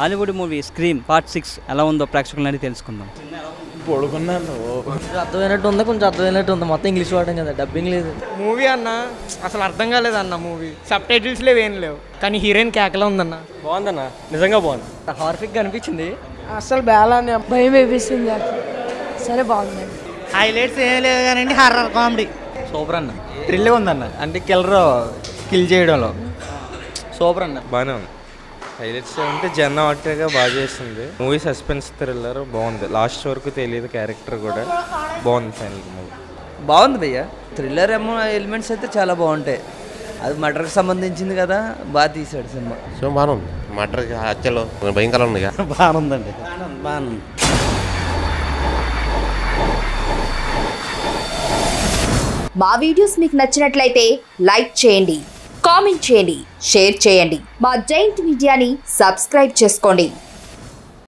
Hollywood movie Scream part six ఎలా ఉందో ప్రేక్షకులని అడిగి తెలుసుకుందాం పడుకున్నాను కొంచెం అర్థమైనట్టు ఉంది కొంచెం అర్థమైనట్టు ఉంది మొత్తం ఇంగ్లీష్ వాడడం కదా డబ్బింగ్ లేదు మూవీ అన్న అసలు అర్థం కాలేదు అన్న మూవీ సబ్ టైటిల్స్ లేవు ఏం లేవు కానీ హీరోయిన్ కేకలా ఉందన్న బాగుందన్న నిజంగా బాగుంది హార్ఫిక్ అనిపించింది అసలు బేలాన్ని భయం వేపిస్తుంది సరే బాగుందండి హైలైట్స్ ఏం లేవు కానీ హర్రర్ కామెడీ సూపర్ అన్న థ్రిల్ ఉందన్న అంటే కిల్లర్ కిల్ చేయడంలో సూపర్ అన్న బాగానే ఉంది హైలైట్స్ అంటే జన్న ఆర్టేగా బాగా చేసింది మూవీ సస్పెన్స్ థ్రిల్లర్ బాగుంది లాస్ట్ వరకు తెలియదు క్యారెక్టర్ కూడా బాగుంది ఫైనల్ మూవీ బాగుంది భయ్య థ్రిల్లర్ ఏమో ఎలిమెంట్స్ అయితే చాలా బాగుంటాయి అది మర్డర్కి సంబంధించింది కదా బాగా తీశాడు సినిమా సో బాగానే ఉంది మటర్ హత్యలో భయంకరంగా ఉందిగా బాగుందండి బాగుంది మా వీడియోస్ మీకు నచ్చినట్లయితే లైక్ చేయండి కామెంట్ చేయండి షేర్ చేయండి మా జైంట్ మీడియాని సబ్స్క్రైబ్ చేసుకోండి